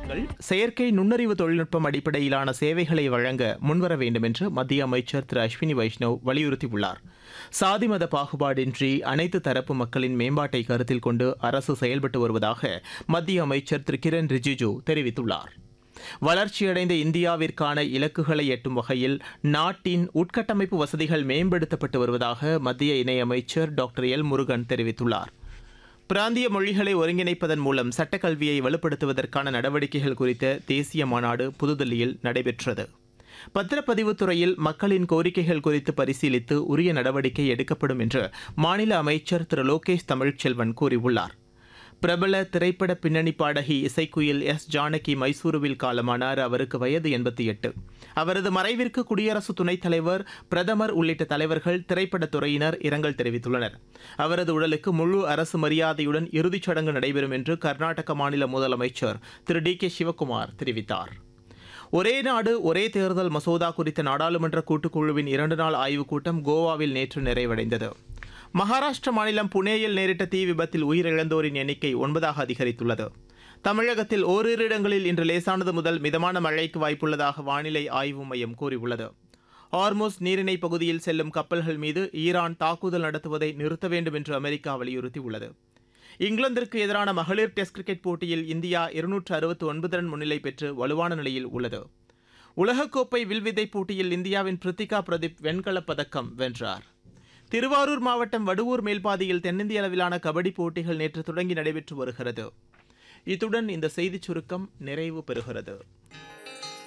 நிறுவனங்கள் செயற்கை நுண்ணறிவு தொழில்நுட்பம் அடிப்படையிலான சேவைகளை வழங்க முன்வர வேண்டும் என்று மத்திய அமைச்சர் திரு அஸ்வினி வைஷ்ணவ் வலியுறுத்தியுள்ளார் சாதி மத பாகுபாடின்றி அனைத்து தரப்பு மக்களின் மேம்பாட்டை கருத்தில் கொண்டு அரசு செயல்பட்டு வருவதாக மத்திய அமைச்சர் திரு கிரண் ரிஜிஜு தெரிவித்துள்ளார் வளர்ச்சியடைந்த இந்தியாவிற்கான இலக்குகளை எட்டும் வகையில் நாட்டின் உட்கட்டமைப்பு வசதிகள் மேம்படுத்தப்பட்டு வருவதாக மத்திய இணையமைச்சர் டாக்டர் எல் முருகன் தெரிவித்துள்ளார் பிராந்திய மொழிகளை ஒருங்கிணைப்பதன் மூலம் சட்டக்கல்வியை வலுப்படுத்துவதற்கான நடவடிக்கைகள் குறித்த தேசிய மாநாடு புதுதில்லியில் நடைபெற்றது பத்திரப்பதிவுத் துறையில் மக்களின் கோரிக்கைகள் குறித்து பரிசீலித்து உரிய நடவடிக்கை எடுக்கப்படும் என்று மாநில அமைச்சர் திரு லோகேஷ் தமிழ்ச்செல்வன் கூறியுள்ளார் பிரபல திரைப்பட பின்னணி பாடகி இசைக்குயில் எஸ் ஜானகி மைசூருவில் காலமானார் அவருக்கு வயது எண்பத்தி எட்டு அவரது மறைவிற்கு குடியரசு துணைத் தலைவர் பிரதமர் உள்ளிட்ட தலைவர்கள் திரைப்படத் துறையினர் இரங்கல் தெரிவித்துள்ளனர் அவரது உடலுக்கு முழு அரசு மரியாதையுடன் இறுதிச் சடங்கு நடைபெறும் என்று கர்நாடக மாநில முதலமைச்சர் திரு டி கே சிவக்குமார் தெரிவித்தார் ஒரே நாடு ஒரே தேர்தல் மசோதா குறித்த நாடாளுமன்ற கூட்டுக்குழுவின் இரண்டு நாள் ஆய்வுக் கூட்டம் கோவாவில் நேற்று நிறைவடைந்தது மகாராஷ்டிர மாநிலம் புனேயில் நேரிட்ட தீ விபத்தில் உயிரிழந்தோரின் எண்ணிக்கை ஒன்பதாக அதிகரித்துள்ளது தமிழகத்தில் ஓரிரு இடங்களில் இன்று லேசானது முதல் மிதமான மழைக்கு வாய்ப்புள்ளதாக வானிலை ஆய்வு மையம் கூறியுள்ளது ஹார்மோஸ் நீரிணை பகுதியில் செல்லும் கப்பல்கள் மீது ஈரான் தாக்குதல் நடத்துவதை நிறுத்த வேண்டும் என்று அமெரிக்கா வலியுறுத்தியுள்ளது இங்கிலாந்திற்கு எதிரான மகளிர் டெஸ்ட் கிரிக்கெட் போட்டியில் இந்தியா இருநூற்று அறுபத்தி ஒன்பது ரன் முன்னிலை பெற்று வலுவான நிலையில் உள்ளது உலகக்கோப்பை வில்வித்தை போட்டியில் இந்தியாவின் பிரித்திகா பிரதீப் வெண்கலப் பதக்கம் வென்றார் திருவாரூர் மாவட்டம் வடுவூர் மேல்பாதியில் தென்னிந்திய அளவிலான கபடி போட்டிகள் நேற்று தொடங்கி நடைபெற்று வருகிறது இத்துடன் இந்த செய்திச் சுருக்கம் நிறைவு பெறுகிறது